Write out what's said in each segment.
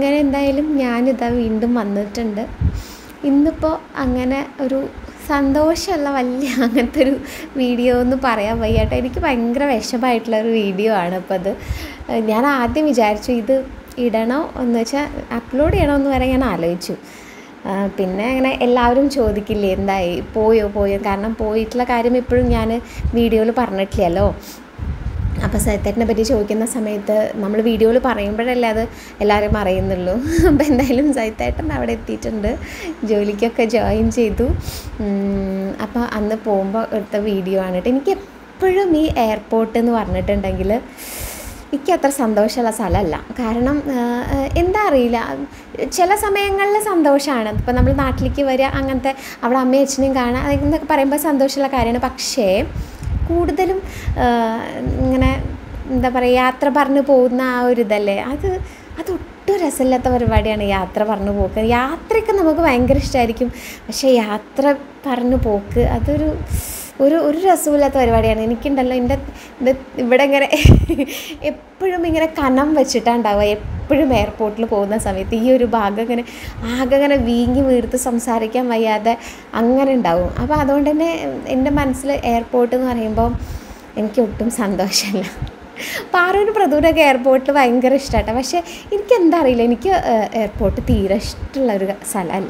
അങ്ങനെ എന്തായാലും ഞാനിതാ വീണ്ടും വന്നിട്ടുണ്ട് ഇന്നിപ്പോൾ അങ്ങനെ ഒരു സന്തോഷമുള്ള വലിയ അങ്ങനത്തെ ഒരു വീഡിയോ എന്ന് പറയാൻ വയ്യാട്ടോ എനിക്ക് ഭയങ്കര വിഷമമായിട്ടുള്ള ഒരു വീഡിയോ ആണ് അപ്പോൾ അത് ഞാൻ ആദ്യം വിചാരിച്ചു ഇത് ഇടണോ എന്ന് വെച്ചാൽ അപ്ലോഡ് ചെയ്യണോ എന്ന് വരെ ഞാൻ ആലോചിച്ചു ആ, പിന്നെ അങ്ങനെ എല്ലാവരും ചോദിക്കില്ലേ എന്തായി പോയോ പോയോ കാരണം പോയിട്ടുള്ള കാര്യം ഇപ്പോഴും ഞാൻ വീഡിയോയിൽ പറഞ്ഞിട്ടില്ലല്ലോ അപ്പോൾ സൈത്തേട്ടനെ പറ്റി ചോദിക്കുന്ന സമയത്ത് നമ്മൾ വീഡിയോയിൽ പറയുമ്പോഴല്ലേ അത് എല്ലാവരും അറിയുന്നുള്ളൂ അപ്പോൾ എന്തായാലും സൈത്തേട്ടൻ അവിടെ എത്തിയിട്ടുണ്ട് ജോലിക്കൊക്കെ ജോയിൻ ചെയ്തു അപ്പോൾ അന്ന് പോകുമ്പോൾ എടുത്ത വീഡിയോ ആണ് കേട്ടോ എനിക്ക് എപ്പോഴും ഈ എയർപോർട്ട് എന്ന് പറഞ്ഞിട്ടുണ്ടെങ്കിൽ എനിക്ക് അത്ര സന്തോഷമുള്ള സ്ഥലമല്ല കാരണം ആ, ആ, എന്താ അറിയില്ല ചില സമയങ്ങളിൽ സന്തോഷമാണ് ഇപ്പോൾ നമ്മൾ നാട്ടിലേക്ക് വരിക അങ്ങനത്തെ അവിടെ അമ്മയും അച്ഛനെയും കാണുക എന്നൊക്കെ പറയുമ്പോൾ സന്തോഷമുള്ള കാര്യമാണ് പക്ഷേ കൂടുതലും ആ, ഇങ്ങനെ എന്താ പറയുക യാത്ര പറഞ്ഞു പോകുന്ന ആ ഒരു ഇതല്ലേ അത് അത് ഒട്ടും രസമില്ലാത്ത പരിപാടിയാണ് യാത്ര പറഞ്ഞു പോക്ക് യാത്രയൊക്കെ നമുക്ക് ഭയങ്കര ഇഷ്ടമായിരിക്കും പക്ഷേ യാത്ര പറഞ്ഞു പോക്ക് അതൊരു ഒരു ഒരു രസമില്ലാത്ത പരിപാടിയാണ് എനിക്കുണ്ടല്ലോ എൻ്റെ ഇത് ഇവിടെ ഇങ്ങനെ എപ്പോഴും ഇങ്ങനെ കനം വെച്ചിട്ടാണ് ഉണ്ടാവുക എപ്പോഴും എയർപോർട്ടിൽ പോകുന്ന സമയത്ത് ഈ ഒരു ഭാഗം ഇങ്ങനെ ആകെ ഇങ്ങനെ വീങ്ങി വീർത്ത് സംസാരിക്കാൻ വയ്യാതെ അങ്ങനെ ഉണ്ടാവും അപ്പോൾ അതുകൊണ്ട് തന്നെ എൻ്റെ മനസ്സിൽ എയർപോർട്ട് എന്ന് പറയുമ്പോൾ എനിക്ക് ഒട്ടും സന്തോഷമല്ല പാറൂർ പ്രദൂരൊക്കെ എയർപോർട്ടിൽ ഭയങ്കര ഇഷ്ടമാട്ടോ പക്ഷേ എനിക്ക് എന്താ അറിയില്ല എനിക്ക് എയർപോർട്ട് തീരെ ഇഷ്ടമുള്ള ഒരു സ്ഥലമല്ല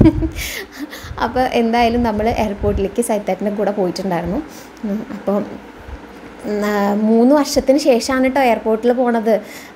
അപ്പോൾ എന്തായാലും നമ്മൾ എയർപോർട്ടിലേക്ക് സൈത്തേട്ടൻ്റെ കൂടെ പോയിട്ടുണ്ടായിരുന്നു ഉം, അപ്പോൾ ഉം, ആ, മൂന്ന് വർഷത്തിന് ശേഷമാണ് കേട്ടോ എയർപോർട്ടിൽ പോണത്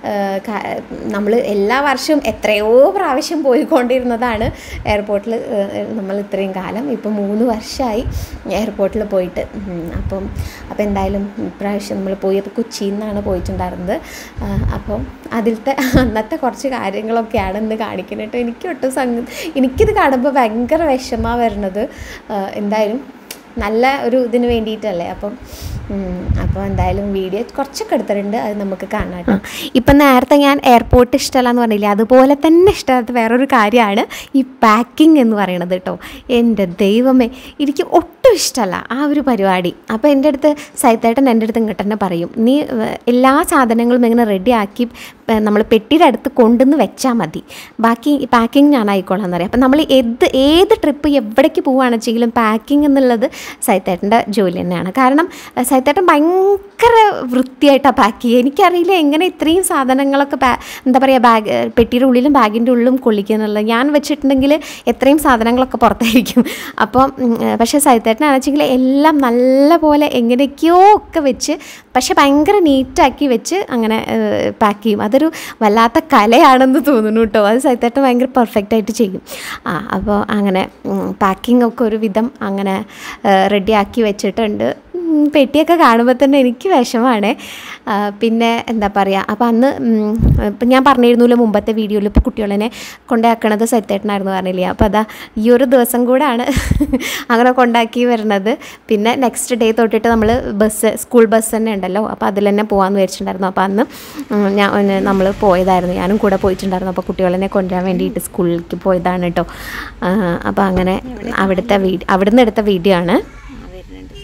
നമ്മൾ എല്ലാ വർഷവും എത്രയോ പ്രാവശ്യം പോയിക്കൊണ്ടിരുന്നതാണ് എയർപോർട്ടിൽ നമ്മൾ ഇത്രയും കാലം ഇപ്പം മൂന്ന് വർഷമായി എയർപോർട്ടിൽ പോയിട്ട് ഉം, അപ്പം അപ്പോൾ എന്തായാലും ഇപ്രാവശ്യം നമ്മൾ പോയത് കൊച്ചിയിൽ നിന്നാണ് പോയിട്ടുണ്ടായിരുന്നത് ആ, അപ്പം അതിലത്തെ അന്നത്തെ കുറച്ച് കാര്യങ്ങളൊക്കെയാണ് ഇന്ന് കാണിക്കുന്നത് കേട്ടോ എനിക്ക് ഒട്ടും സംഗ എനിക്കിത് കാണുമ്പോൾ ഭയങ്കര വിഷമമാണ് വരുന്നത് ആ, എന്തായാലും നല്ല ഒരു ഇതിന് വേണ്ടിയിട്ടല്ലേ അപ്പം ഉം, അപ്പോൾ എന്തായാലും വീഡിയോ കുറച്ചൊക്കെ എടുത്തിട്ടുണ്ട് അത് നമുക്ക് കാണാം കേട്ടോ ഇപ്പം നേരത്തെ ഞാൻ എയർപോർട്ട് ഇഷ്ടമല്ല എന്ന് പറഞ്ഞില്ലേ അതുപോലെ തന്നെ ഇഷ്ടമാത്ത വേറൊരു കാര്യമാണ് ഈ പാക്കിംഗ് എന്ന് പറയുന്നത് കേട്ടോ എൻ്റെ ദൈവമേ എനിക്ക് ഒട്ടും ഇഷ്ടമല്ല ആ ഒരു പരിപാടി അപ്പോൾ എൻ്റെ അടുത്ത് സൈത്തേട്ടൻ എൻ്റെ അടുത്ത് ഇങ്ങോട്ട് തന്നെ പറയും നീ ഏർ, എല്ലാ സാധനങ്ങളും ഇങ്ങനെ റെഡിയാക്കി നമ്മൾ പെട്ടിയുടെ അടുത്ത് കൊണ്ടുവന്ന് വെച്ചാൽ മതി ബാക്കി പാക്കിംഗ് ഞാൻ ആയിക്കോളാം എന്നറിയാം അപ്പം നമ്മൾ ഏത് ഏത് ട്രിപ്പ് എവിടേക്ക് പോവുകയാണെന്ന് വെച്ചെങ്കിലും പാക്കിംഗ് എന്നുള്ളത് സൈത്തേട്ടൻ്റെ ജോലി തന്നെയാണ് കാരണം അഹ് സൈത്തേട്ടൻ ഭയങ്കര വൃത്തിയായിട്ടാണ് പാക്ക് ചെയ്യുക എനിക്കറിയില്ല എങ്ങനെ ഇത്രയും സാധനങ്ങളൊക്കെ പാ എന്താ പറയുക ബാഗ് പെട്ടിയുടെ ഉള്ളിലും ബാഗിൻ്റെ ഉള്ളിലും കൊള്ളിക്കുന്നുള്ളത് ഞാൻ വെച്ചിട്ടുണ്ടെങ്കിൽ എത്രയും സാധനങ്ങളൊക്കെ പുറത്തായിരിക്കും അപ്പം ഉം, ഏഹ് പക്ഷേ സൈത്തേട്ടനാണെച്ചെങ്കിൽ എല്ലാം നല്ല പോലെ എങ്ങനെയൊക്കെയോ ഒക്കെ വെച്ച് പക്ഷെ ഭയങ്കര നീറ്റാക്കി വെച്ച് അങ്ങനെ പാക്ക് ചെയ്യും അതൊരു വല്ലാത്ത കലയാണെന്ന് തോന്നുന്നു കേട്ടോ അത് സൈത്തേട്ടൻ ഭയങ്കര പെർഫെക്റ്റ് ആയിട്ട് ചെയ്യും ആ അപ്പോൾ അങ്ങനെ പാക്കിംഗ് ഒക്കെ ഒരു വിധം അങ്ങനെ റെഡിയാക്കി വെച്ചിട്ടുണ്ട് ഉം, പെട്ടിയൊക്കെ കാണുമ്പോൾ തന്നെ എനിക്ക് വിഷമാണ് പിന്നെ എന്താ പറയുക അപ്പോൾ അന്ന് ഉം, ഇപ്പം ഞാൻ പറഞ്ഞിരുന്നല്ലോ മുമ്പത്തെ വീഡിയോയിൽ ഇപ്പോൾ കുട്ടികളെ കൊണ്ടാക്കണത് സൈത്തേട്ടനായിരുന്നു പറഞ്ഞില്ലേ അപ്പോൾ അതാ ഈ ഒരു ദിവസം കൂടാണ് അങ്ങനെ കൊണ്ടാക്കി വരുന്നത് പിന്നെ നെക്സ്റ്റ് ഡേ തൊട്ടിട്ട് നമ്മൾ ബസ് സ്കൂൾ ബസ് തന്നെ ഉണ്ടല്ലോ അപ്പോൾ അതിൽ തന്നെ പോകാമെന്ന് വിചാരിച്ചിട്ടുണ്ടായിരുന്നു അപ്പോൾ അന്ന് ഉം, ഞാൻ നമ്മൾ പോയതായിരുന്നു ഞാനും കൂടെ പോയിട്ടുണ്ടായിരുന്നു അപ്പോൾ കുട്ടികളെ കൊണ്ടുവരാൻ വേണ്ടിയിട്ട് സ്കൂളിലേക്ക് പോയതാണ് കേട്ടോ ആ, അപ്പോൾ അങ്ങനെ അവിടുത്തെ വീഡിയോ അവിടുന്ന് എടുത്ത വീഡിയോ ആണ് വരുന്നുണ്ട്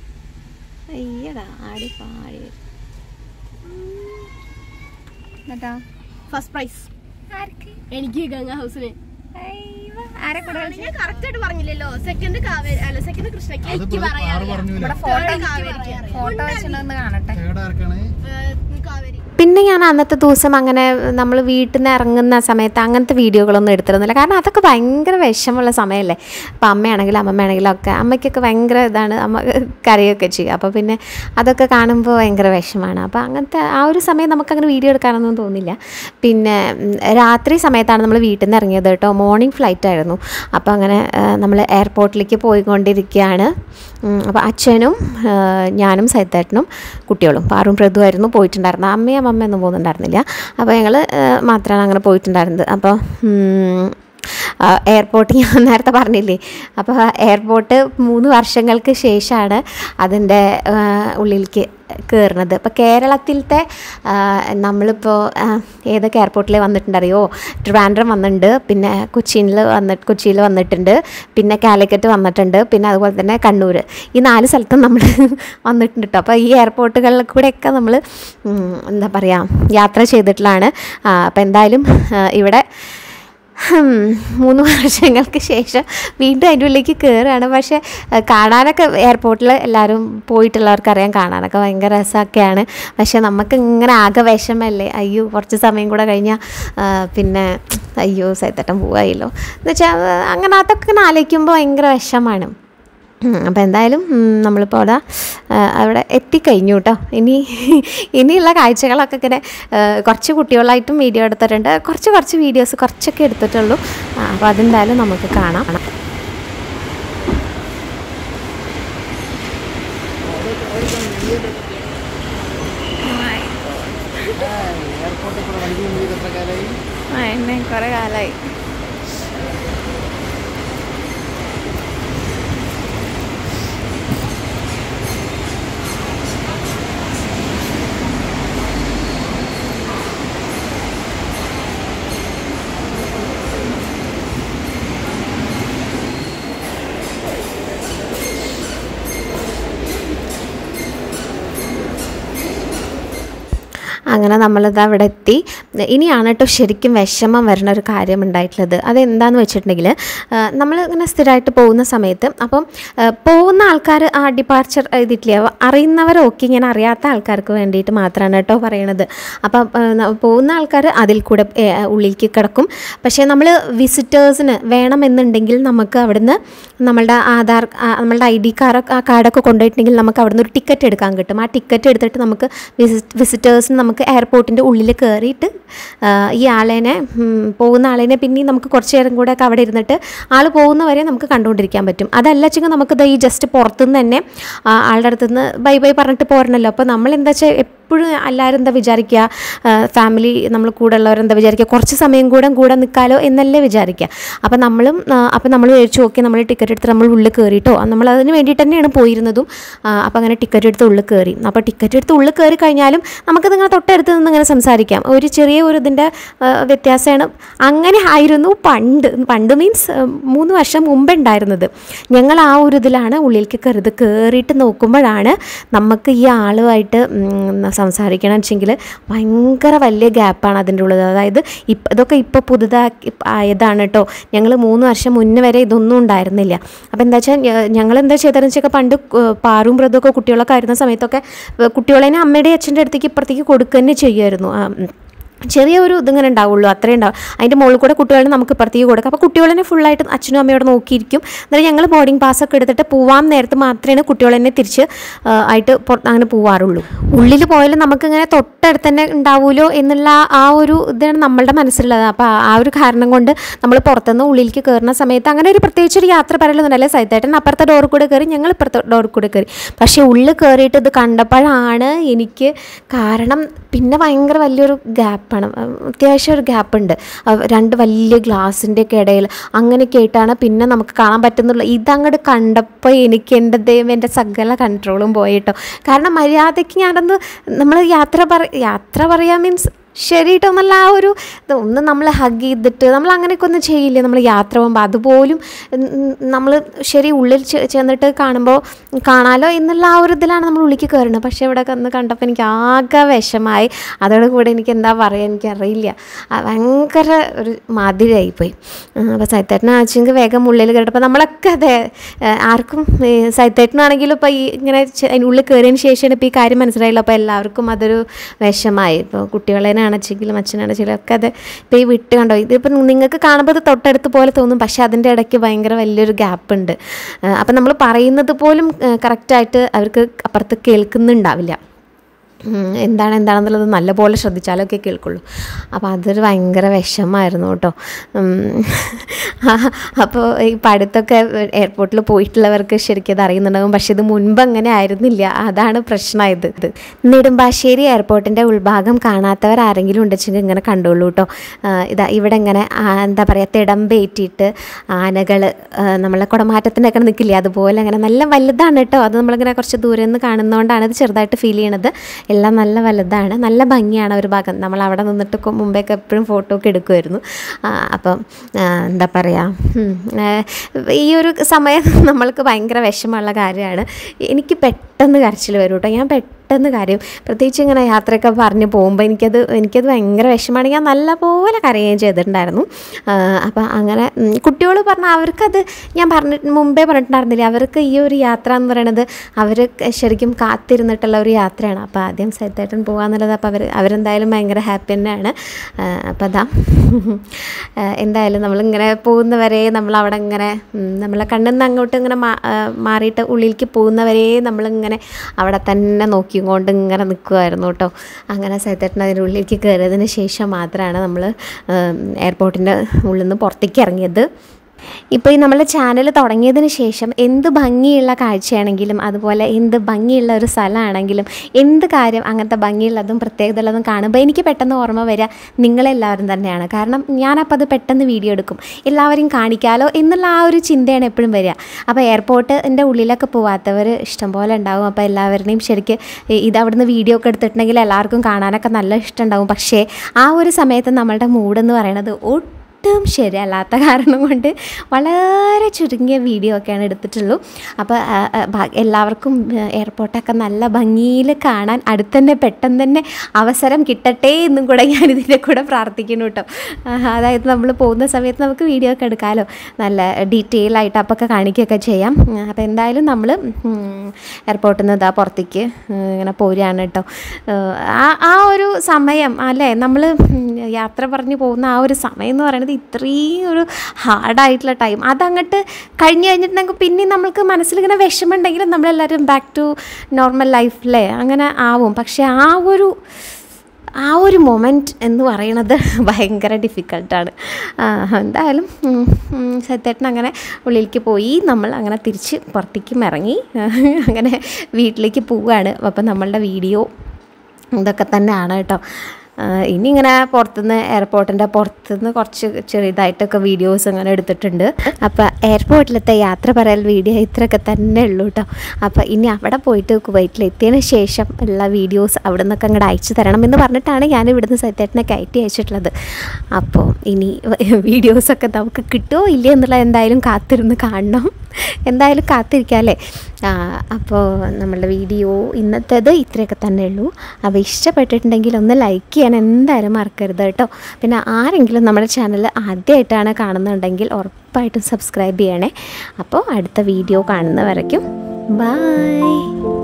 അയ്യടാ ആടി പാടി എന്നിട്ടാ ഫസ്റ്റ് പ്രൈസ് എനിക്ക് ഗംഗ ഹൗസിന് ആരെ കൂടെ ഞാൻ കറക്റ്റ് ആയിട്ട് പറഞ്ഞില്ലല്ലോ സെക്കൻഡ് കാവേരി അല്ല സെക്കൻഡ് കൃഷ്ണയ്ക്ക് അത് എനിക്ക് ഇവിടെ ആറ് പറഞ്ഞില്ല ഇവിടെ ഫോട്ടോ Third കാവേരിക്ക് ഫോട്ടോ വെച്ചിട്ടൊന്ന് കാണട്ടെ ഏടാർക്കാണ് ഏഹ്, കാവേരി പിന്നെ ഞാൻ അന്നത്തെ ദിവസം അങ്ങനെ നമ്മൾ വീട്ടിൽ നിന്ന് ഇറങ്ങുന്ന സമയത്ത് അങ്ങനത്തെ വീഡിയോകളൊന്നും എടുത്തിരുന്നില്ല കാരണം അതൊക്കെ ഭയങ്കര വിഷമമുള്ള സമയമല്ലേ അപ്പം അമ്മയാണെങ്കിലും അമ്മമ്മയാണെങ്കിലും ഒക്കെ അമ്മയ്ക്കൊക്കെ ഭയങ്കര ഇതാണ് അമ്മ കരയൊക്കെ ചെയ്യും അപ്പോൾ പിന്നെ അതൊക്കെ കാണുമ്പോൾ ഭയങ്കര വിഷമമാണ് അപ്പോൾ അങ്ങനത്തെ ആ ഒരു സമയം നമുക്കങ്ങനെ വീഡിയോ എടുക്കാനൊന്നും തോന്നില്ല പിന്നെ ഉം, രാത്രി സമയത്താണ് നമ്മൾ വീട്ടിൽ നിന്ന് ഇറങ്ങിയത് കേട്ടോ മോർണിംഗ് ഫ്ലൈറ്റ് ആയിരുന്നു അപ്പോൾ അങ്ങനെ നമ്മൾ എയർപോർട്ടിലേക്ക് പോയിക്കൊണ്ടിരിക്കുകയാണ് ഉം, അപ്പോൾ അച്ഛനും ആ, ഞാനും സൈത്തേട്ടനും കുട്ടികളും പാറും പ്രതുവായിരുന്നു പോയിട്ടുണ്ടായിരുന്നത് അമ്മയും അമ്മയൊന്നും പോകുന്നുണ്ടായിരുന്നില്ല അപ്പോൾ ഞങ്ങൾ മാത്രമാണ് അങ്ങനെ പോയിട്ടുണ്ടായിരുന്നത് അപ്പോൾ ഉം, ആ, എയർപോർട്ട് ഞാൻ നേരത്തെ പറഞ്ഞില്ലേ അപ്പോൾ എയർപോർട്ട് മൂന്ന് വർഷങ്ങൾക്ക് ശേഷമാണ് അതിൻ്റെ ആ, ഉള്ളിലേക്ക് കയറുന്നത് അപ്പോൾ കേരളത്തിലത്തെ ആ, നമ്മളിപ്പോൾ ആ, ഏതൊക്കെ എയർപോർട്ടിൽ വന്നിട്ടുണ്ടറിയോ ട്രിവാൻഡ്രം വന്നിട്ടുണ്ട് പിന്നെ കൊച്ചിയിൽ വന്ന് കൊച്ചിയിൽ വന്നിട്ടുണ്ട് പിന്നെ കാലിക്കറ്റ് വന്നിട്ടുണ്ട് പിന്നെ അതുപോലെ തന്നെ കണ്ണൂർ ഈ നാല് സ്ഥലത്തും നമ്മൾ വന്നിട്ടുണ്ട് കേട്ടോ അപ്പോൾ ഈ എയർപോർട്ടുകളിൽ കൂടെയൊക്കെ നമ്മൾ എന്താ പറയുക യാത്ര ചെയ്തിട്ടുള്ളതാണ് അപ്പോൾ എന്തായാലും ആ, ഇവിടെ ഹും, മൂന്ന് വർഷങ്ങൾക്ക് ശേഷം വീണ്ടും അതിൻ്റെ ഉള്ളിലേക്ക് കയറുകയാണ് പക്ഷേ അഹ് കാണാനൊക്കെ എയർപോർട്ടിൽ എല്ലാവരും പോയിട്ടുള്ളവർക്കറിയാം കാണാനൊക്കെ ഭയങ്കര രസമൊക്കെയാണ് പക്ഷേ നമുക്ക് ഇങ്ങനെ ആകെ വിഷമല്ലേ അയ്യോ കുറച്ച് സമയം കൂടെ കഴിഞ്ഞാൽ പിന്നെ അയ്യോ സൈത്തട്ടം പോവായില്ലോ എന്ന് വെച്ചാൽ അങ്ങനെ അതൊക്കെ ഇങ്ങനെ ആലോചിക്കുമ്പോൾ ഭയങ്കര വിഷമാണ് അപ്പോൾ എന്തായാലും ഉം, നമ്മളിപ്പോൾ അവിടെ ആ, അവിടെ എത്തിക്കഴിഞ്ഞു കേട്ടോ ഇനി ഇനിയുള്ള കാഴ്ചകളൊക്കെ ഇങ്ങനെ ആ, കുറച്ച് കുട്ടികളായിട്ടും വീഡിയോ എടുത്തിട്ടുണ്ട് കുറച്ച് കുറച്ച് വീഡിയോസ് കുറച്ചൊക്കെ എടുത്തിട്ടുള്ളൂ ആ, അപ്പോൾ അതെന്തായാലും നമുക്ക് കാണാം എന്നെ കുറെ കാലായി അങ്ങനെ നമ്മളിത് അവിടെ എത്തി ഇനിയാണ് കേട്ടോ ശരിക്കും വിഷമം വരുന്ന ഒരു കാര്യം ഉണ്ടായിട്ടുള്ളത് അതെന്താന്ന് വെച്ചിട്ടുണ്ടെങ്കിൽ നമ്മൾ ഇങ്ങനെ സ്ഥിരമായിട്ട് പോകുന്ന സമയത്ത് അപ്പം ആ, പോകുന്ന ആൾക്കാർ ആ ഡിപ്പാർച്ചർ എഴുതിയിട്ടില്ലേ അവ- അറിയുന്നവരൊക്കെ ഇങ്ങനെ അറിയാത്ത ആൾക്കാർക്ക് വേണ്ടിയിട്ട് മാത്രമാണ് കേട്ടോ പറയണത് അപ്പം ആ, ന- പോകുന്ന ആൾക്കാർ അതിൽ കൂടെ ഏ, ഉള്ളിലേക്ക് കിടക്കും പക്ഷേ നമ്മൾ വിസിറ്റേഴ്സിന് വേണമെന്നുണ്ടെങ്കിൽ നമുക്ക് അവിടുന്ന് നമ്മളുടെ ആധാർ ആ, നമ്മളുടെ ഐ ഡി കാർഡ് ആ കാർഡൊക്കെ കൊണ്ടുപോയിട്ടുണ്ടെങ്കിൽ നമുക്ക് അവിടുന്ന് ഒരു ടിക്കറ്റ് എടുക്കാൻ കിട്ടും ആ ടിക്കറ്റ് എടുത്തിട്ട് നമുക്ക് വിസിറ്റ് വിസിറ്റേഴ്സിന് നമുക്ക് എയർപോർട്ടിൻ്റെ ഉള്ളിൽ കയറിയിട്ട് ആ, ഈ ആളേനെ ഉം, പോകുന്ന ആളേനെ പിന്നെയും നമുക്ക് കുറച്ച് നേരം കൂടെ ഒക്കെ അവിടെ ഇരുന്നിട്ട് ആൾ പോകുന്നവരെ നമുക്ക് കണ്ടുകൊണ്ടിരിക്കാൻ പറ്റും അതല്ല വെച്ചെങ്കിൽ നമുക്ക് ദാ ഈ ജസ്റ്റ് പുറത്തുനിന്ന് തന്നെ ആ, ആളുടെ അടുത്തുനിന്ന് ബൈ ബൈ പറഞ്ഞിട്ട് പോരണല്ലോ അപ്പോൾ നമ്മൾ എന്താ വെച്ചാൽ എപ്പോഴും എല്ലാവരും എന്താ വിചാരിക്കുക ഫാമിലി നമ്മൾ കൂടെ ഉള്ളവരെന്താ വിചാരിക്കുക കുറച്ച് സമയം കൂടെ കൂടെ നിൽക്കാലോ എന്നല്ലേ വിചാരിക്കുക അപ്പോൾ നമ്മളും അപ്പോൾ നമ്മൾ വിചാരിച്ചു ഓക്കെ നമ്മൾ ടിക്കറ്റ് എടുത്ത് നമ്മൾ ഉള്ളിൽ കയറിയിട്ടോ നമ്മൾ അതിന് വേണ്ടിയിട്ട് തന്നെയാണ് പോയിരുന്നതും അപ്പോൾ അങ്ങനെ ടിക്കറ്റ് എടുത്ത് ഉള്ളിൽ കയറി അപ്പോൾ ടിക്കറ്റ് എടുത്ത് ഉള്ളിൽ കയറി കഴിഞ്ഞാലും നമുക്ക് നിങ്ങൾ തൊട്ടടുത്ത് നിന്ന് ഇങ്ങനെ സംസാരിക്കാം ഒരു ചെറിയ ഒരു ഇതിൻ്റെ വ്യത്യാസമാണ് അങ്ങനെ ആയിരുന്നു പണ്ട് പണ്ട് മീൻസ് മൂന്ന് വർഷം മുമ്പ് ഉണ്ടായിരുന്നത് ഞങ്ങൾ ആ ഒരു ഇതിലാണ് ഉള്ളിലേക്ക് കയറിയത് കയറിയിട്ട് നോക്കുമ്പോഴാണ് നമുക്ക് ഈ ആളുമായിട്ട് ഉം, സംസാരിക്കണം വെച്ചെങ്കിൽ ഭയങ്കര വലിയ ഗ്യാപ്പാണ് അതിൻ്റെ ഉള്ളത് അതായത് ഇപ്പം ഇതൊക്കെ ഇപ്പോൾ പുതുതാക്കി ആയതാണ് കേട്ടോ ഞങ്ങൾ മൂന്ന് വർഷം മുന്നേ വരെ ഇതൊന്നും ഉണ്ടായിരുന്നില്ല അപ്പോൾ എന്താ വെച്ചാൽ ഞങ്ങൾ എന്താ ചെയ്തതെന്ന് വെച്ചാൽ പണ്ട് ഏഹ്, പാറും ബ്രതൊക്കെ കുട്ടികളൊക്കെ ആയിരുന്ന സമയത്തൊക്കെ ഏഹ്, കുട്ടികളെ അമ്മയുടെ അച്ഛൻ്റെ അടുത്തേക്ക് ഇപ്പുറത്തേക്ക് കൊടുക്കുക തന്നെ ചെയ്യുമായിരുന്നു ആ, ഉം. ചെറിയ ഒരു ഇതിങ്ങനെ ഉണ്ടാവുള്ളൂ അത്രയും ഉണ്ടാവും അതിൻ്റെ മുകളിൽ കൂടെ കുട്ടികളെ നമുക്ക് ഇപ്പുറത്തേക്ക് കൊടുക്കാം അപ്പോൾ കുട്ടികളെ ഫുള്ളായിട്ട് അച്ഛനും അമ്മയോട് നോക്കിയിരിക്കും എന്നിട്ട് ഞങ്ങൾ ബോർഡിംഗ് പാസ്സൊക്കെ എടുത്തിട്ട് പോവാൻ നേരത്ത് മാത്രമേ കുട്ടികളെന്നെ തിരിച്ച് ആ, ആയിട്ട് പുറ- അങ്ങനെ പോവാറുള്ളൂ ഉള്ളിൽ പോയാലും നമുക്കിങ്ങനെ തൊട്ടടുത്ത് തന്നെ ഉണ്ടാവുമല്ലോ എന്നുള്ള ആ ഒരു ഇതാണ് നമ്മളുടെ മനസ്സിലുള്ളത് അപ്പോൾ ആ- ആ ഒരു കാരണം കൊണ്ട് നമ്മൾ പുറത്തുനിന്ന് ഉള്ളിലേക്ക് കയറുന്ന സമയത്ത് അങ്ങനെ ഒരു പ്രത്യേകിച്ച് ഒരു യാത്ര പറയലൊന്നുമല്ല സൈത്തേട്ടൻ അപ്പുറത്തെ ഡോറിൽ കൂടെ കയറി ഞങ്ങൾ ഇപ്പുറത്തെ ഡോറിൽ കൂടെ കയറി പക്ഷേ ഉള്ളിൽ കയറിയിട്ട് ഇത് കണ്ടപ്പോഴാണ് എനിക്ക് കാരണം പിന്നെ ഭയങ്കര വലിയൊരു ഗ്യാപ്പാണ് അത്യാവശ്യം ഒരു ഗ്യാപ്പ് ഉണ്ട് അവ- രണ്ട് വലിയ ഗ്ലാസിൻ്റെ ഒക്കെ ഇടയിൽ അങ്ങനെയൊക്കെ ആയിട്ടാണ് പിന്നെ നമുക്ക് കാണാൻ പറ്റുന്നുള്ളൂ ഇതങ്ങോട്ട് കണ്ടപ്പോൾ എനിക്ക് എൻ്റെ ദൈവം എൻ്റെ സകല കൺട്രോളും പോയിട്ടോ കാരണം മര്യാദയ്ക്ക് ഞാനൊന്ന് നമ്മൾ യാത്ര പറ യാത്ര പറയാൻ മീൻസ് ശരി കേട്ടോ എന്നുള്ള ആ ഒരു ഇത് ഒന്ന് നമ്മൾ ഹഗ് ചെയ്തിട്ട് നമ്മൾ അങ്ങനെയൊക്കെ ഒന്നും ചെയ്യില്ലേ നമ്മൾ യാത്ര പോകുമ്പോൾ അതുപോലും നമ്മൾ ശരി ഉള്ളിൽ ചെ- ചെന്നിട്ട് കാണുമ്പോൾ കാണാലോ എന്നുള്ള ആ ഒരു ഇതിലാണ് നമ്മൾ ഉള്ളിലേക്ക് കയറുന്നത് പക്ഷേ ഇവിടെ വന്ന് കണ്ടപ്പോൾ എനിക്ക് ആകെ വിഷമായി അതോട് കൂടെ എനിക്ക് എന്താ പറയുക എനിക്കറിയില്ല ആ, ഭയങ്കര ഒരു മാതിരിയായിപ്പോയി അപ്പോൾ സൈത്തേട്ടനെ ആച്ചെങ്കിൽ വേഗം ഉള്ളിൽ കയറിയപ്പോൾ നമ്മളൊക്കെ അതെ ആ, ആർക്കും ഈ സൈത്തേട്ടനാണെങ്കിലും ഇപ്പോൾ ഈ ഇങ്ങനെ ചെ- അതിൻ്റെ ഉള്ളിൽ കയറിയതിന് ശേഷമാണ് ഇപ്പോൾ ഈ കാര്യം മനസ്സിലായില്ല അപ്പോൾ എല്ലാവർക്കും അതൊരു വിഷമായി ഇപ്പോൾ കുട്ടികളേനാണെച്ചെങ്കിലും അച്ഛനാണെച്ചെങ്കിലും ഒക്കെ അത് ഇപ്പോൾ ഈ വിട്ട് കണ്ടോ ഇതിപ്പോൾ നിങ്ങൾക്ക് കാണുമ്പോൾ ഇത് തൊട്ടടുത്ത് പോലെ തോന്നും പക്ഷേ അതിൻ്റെ ഇടയ്ക്ക് ഭയങ്കര വലിയൊരു ഗ്യാപ്പ് ഉണ്ട് അപ്പം നമ്മൾ പറയുന്നത് പോലും കറക്റ്റായിട്ട് അവർക്ക് അപ്പുറത്ത് കേൾക്കുന്നുണ്ടാവില്ല ഉം, എന്താണ് എന്താണെന്നുള്ളത് നല്ലപോലെ ശ്രദ്ധിച്ചാലൊക്കെ കേൾക്കുള്ളൂ അപ്പോൾ അതൊരു ഭയങ്കര വിഷമമായിരുന്നു കേട്ടോ ഉം, അപ്പോൾ ഈ പഠിത്തമൊക്കെ എയർപോർട്ടിൽ പോയിട്ടുള്ളവർക്ക് ശരിക്കും അത് അറിയുന്നുണ്ടാകും പക്ഷേ ഇത് മുൻപ് അങ്ങനെ ആയിരുന്നില്ല അതാണ് പ്രശ്നമായത് ഇത് നെടുമ്പാശ്ശേരി എയർപോർട്ടിൻ്റെ ഉൾഭാഗം കാണാത്തവർ ആരെങ്കിലും ഉണ്ടെച്ചെങ്കിൽ ഇങ്ങനെ കണ്ടോളൂ കേട്ടോ ഇതാ ഇവിടെ ഇങ്ങനെ ആ, എന്താ പറയുക തിടമ്പേറ്റിയിട്ട് ആനകൾ നമ്മളെ കുടമാറ്റത്തിനൊക്കെ നിൽക്കില്ലേ അതുപോലെ അങ്ങനെ നല്ല വലുതാണ് കേട്ടോ അത് നമ്മളിങ്ങനെ കുറച്ച് ദൂരെ നിന്ന് കാണുന്നതുകൊണ്ടാണ് ഇത് ചെറുതായിട്ട് ഫീൽ ചെയ്യണത് എല്ലാം നല്ല വലുതാണ് നല്ല ഭംഗിയാണ് ഒരു ഭാഗം നമ്മൾ അവിടെ നിന്നിട്ട് കൊ- മുമ്പേയൊക്കെ എപ്പോഴും ഫോട്ടോ ഒക്കെ എടുക്കുമായിരുന്നു ആ, അപ്പം ആ, എന്താ പറയുക ഉം, ഏ, ഈ ഒരു സമയം നമ്മൾക്ക് ഭയങ്കര വിഷമമുള്ള കാര്യമാണ് എനിക്ക് പെട്ടെന്ന് കരച്ചിൽ വരും കേട്ടോ ഞാൻ പെട്ടെന്ന് കാര്യം പ്രത്യേകിച്ച് ഇങ്ങനെ യാത്രയൊക്കെ പറഞ്ഞ് പോകുമ്പോൾ എനിക്കത് എനിക്കത് ഭയങ്കര വിഷമമാണ് ഞാൻ നല്ലപോലെ കരയുകയും ചെയ്തിട്ടുണ്ടായിരുന്നു അപ്പോൾ അങ്ങനെ കുട്ടികൾ പറഞ്ഞാൽ അവർക്കത് ഞാൻ പറഞ്ഞിട്ട് മുമ്പേ പറഞ്ഞിട്ടുണ്ടായിരുന്നില്ല അവർക്ക് ഈ ഒരു യാത്ര എന്ന് പറയുന്നത് അവർ ശരിക്കും കാത്തിരുന്നിട്ടുള്ള ഒരു യാത്രയാണ് അപ്പോൾ ആദ്യം സൈത്തേട്ടൻ പോകാന്നുള്ളത് അപ്പോൾ അവർ അവരെന്തായാലും ഭയങ്കര ഹാപ്പി തന്നെയാണ് അപ്പോൾ അതാ ആ, എന്തായാലും നമ്മളിങ്ങനെ പോകുന്നവരെ നമ്മളവിടെ ഇങ്ങനെ ഉം, നമ്മളെ കണ്ണിൽ നിന്ന് അങ്ങോട്ട് ഇങ്ങനെ മാ- ആ, മാറിയിട്ട് ഉള്ളിലേക്ക് പോകുന്നവരെ നമ്മളിങ്ങനെ അവിടെ തന്നെ നോക്കിക്കൊണ്ട് ഇങ്ങനെ നിൽക്കുമായിരുന്നു കേട്ടോ അങ്ങനെ സൈത്തേട്ടൻ അതിൻ്റെ ഉള്ളിലേക്ക് കയറിയതിന് ശേഷം മാത്രമാണ് നമ്മൾ എയർപോർട്ടിൻ്റെ ഉള്ളിൽ നിന്ന് പുറത്തേക്ക് ഇറങ്ങിയത് ഇപ്പോൾ ഈ നമ്മളെ ചാനൽ തുടങ്ങിയതിന് ശേഷം എന്ത് ഭംഗിയുള്ള കാഴ്ചയാണെങ്കിലും അതുപോലെ എന്ത് ഭംഗിയുള്ള ഒരു സ്ഥലമാണെങ്കിലും എന്ത് കാര്യം അങ്ങനത്തെ ഭംഗിയുള്ളതും പ്രത്യേകതയുള്ളതും കാണുമ്പോൾ എനിക്ക് പെട്ടെന്ന് ഓർമ്മ വരിക നിങ്ങളെല്ലാവരും തന്നെയാണ് കാരണം ഞാനപ്പോൾ അത് പെട്ടെന്ന് വീഡിയോ എടുക്കും എല്ലാവരെയും കാണിക്കാലോ എന്നുള്ള ആ ഒരു ചിന്തയാണ് എപ്പോഴും വരിക അപ്പോൾ എയർപോർട്ടിൻ്റെ ഉള്ളിലൊക്കെ പോവാത്തവർ ഇഷ്ടംപോലെ ഉണ്ടാവും അപ്പോൾ എല്ലാവരുടെയും ശരിക്ക് ഇത് അവിടുന്ന് വീഡിയോ ഒക്കെ എടുത്തിട്ടുണ്ടെങ്കിൽ എല്ലാവർക്കും കാണാനൊക്കെ നല്ല ഇഷ്ടമുണ്ടാവും പക്ഷേ ആ ഒരു സമയത്ത് നമ്മളുടെ മൂഡെന്ന് പറയുന്നത് ഒട്ടും ഒട്ടും ശരിയല്ലാത്ത കാരണം കൊണ്ട് വളരെ ചുരുങ്ങിയ വീഡിയോ ഒക്കെയാണ് എടുത്തിട്ടുള്ളൂ അപ്പോൾ ആ, ആ, ഭ- എല്ലാവർക്കും ആ, എയർപോർട്ടൊക്കെ നല്ല ഭംഗിയിൽ കാണാൻ അടുത്ത് തന്നെ പെട്ടെന്ന് തന്നെ അവസരം കിട്ടട്ടെ എന്നും കൂടെ ഞാൻ ഇതിൻ്റെ കൂടെ പ്രാർത്ഥിക്കുന്നു കേട്ടോ ആ, അതായത് നമ്മൾ പോകുന്ന സമയത്ത് നമുക്ക് വീഡിയോ ഒക്കെ എടുക്കാമല്ലോ നല്ല ഡീറ്റെയിൽ ആയിട്ട് അപ്പൊക്കെ കാണിക്കുകയൊക്കെ ചെയ്യാം അപ്പോൾ എന്തായാലും നമ്മൾ എയർപോർട്ടിൽ നിന്ന് ഇതാ പുറത്തേക്ക് ഉം, ഇങ്ങനെ പോരുകയാണ് കേട്ടോ ഏഹ് ആ ആ ഒരു സമയം അല്ലേ നമ്മൾ യാത്ര പറഞ്ഞു പോകുന്ന ആ ഒരു സമയം എന്ന് പറയുന്നത് ഇത്രയും ഒരു ഹാർഡായിട്ടുള്ള ടൈം അതങ്ങോട്ട് കഴിഞ്ഞ് കഴിഞ്ഞിട്ടുണ്ടെങ്കിൽ പിന്നെ നമ്മൾക്ക് മനസ്സിലിങ്ങനെ വിഷമമുണ്ടെങ്കിലും നമ്മളെല്ലാവരും ബാക്ക് ടു നോർമൽ ലൈഫിലെ അങ്ങനെ ആവും പക്ഷേ ആ ഒരു ആ ഒരു മൊമെൻറ്റ് എന്ന് പറയണത് ഭയങ്കര ഡിഫിക്കൽട്ടാണ് എന്തായാലും ഉം, ഉം, സത്യേട്ടൻ അങ്ങനെ ഉള്ളിലേക്ക് പോയി നമ്മൾ അങ്ങനെ തിരിച്ച് പുറത്തേക്കും ഇറങ്ങി അങ്ങനെ വീട്ടിലേക്ക് പോവുകയാണ് അപ്പം നമ്മളുടെ വീഡിയോ ഇതൊക്കെ തന്നെയാണ് കേട്ടോ ആ, ഇനി ഇങ്ങനെ പുറത്തുനിന്ന് എയർപോർട്ടിൻ്റെ പുറത്തുനിന്ന് കുറച്ച് ചെറിയതായിട്ടൊക്കെ വീഡിയോസ് അങ്ങനെ എടുത്തിട്ടുണ്ട് അപ്പോൾ എയർപോർട്ടിലത്തെ യാത്ര പറയൽ വീഡിയോ ഇത്രയൊക്കെ തന്നെ ഉള്ളൂ കേട്ടോ അപ്പോൾ ഇനി അവിടെ പോയിട്ട് കുവൈറ്റിൽ എത്തിയതിന് ശേഷം ഉള്ള വീഡിയോസ് അവിടെ നിന്നൊക്കെ അങ്ങോട്ട് അയച്ചു തരണം എന്ന് പറഞ്ഞിട്ടാണ് ഞാൻ ഇവിടുന്ന് സത്യേട്ടനെ കയറ്റി അയച്ചിട്ടുള്ളത് അപ്പോൾ ഇനി വീഡിയോസൊക്കെ നമുക്ക് കിട്ടുമോ ഇല്ലയോ എന്നുള്ളത് എന്തായാലും കാത്തിരുന്ന് കാണണം എന്തായാലും കാത്തിരിക്കാം അല്ലേ അപ്പോൾ നമ്മളുടെ വീഡിയോ ഇന്നത്തേത് ഇത്രയൊക്കെ തന്നെ ഉള്ളൂ അപ്പോൾ ഇഷ്ടപ്പെട്ടിട്ടുണ്ടെങ്കിൽ ഒന്ന് ലൈക്ക് ചെയ്യാൻ എന്തായാലും മറക്കരുത് കേട്ടോ പിന്നെ ആരെങ്കിലും നമ്മുടെ ചാനൽ ആദ്യമായിട്ടാണ് കാണുന്നുണ്ടെങ്കിൽ ഉറപ്പായിട്ടും സബ്സ്ക്രൈബ് ചെയ്യണേ അപ്പോൾ അടുത്ത വീഡിയോ കാണുന്നവരയ്ക്കും ബൈ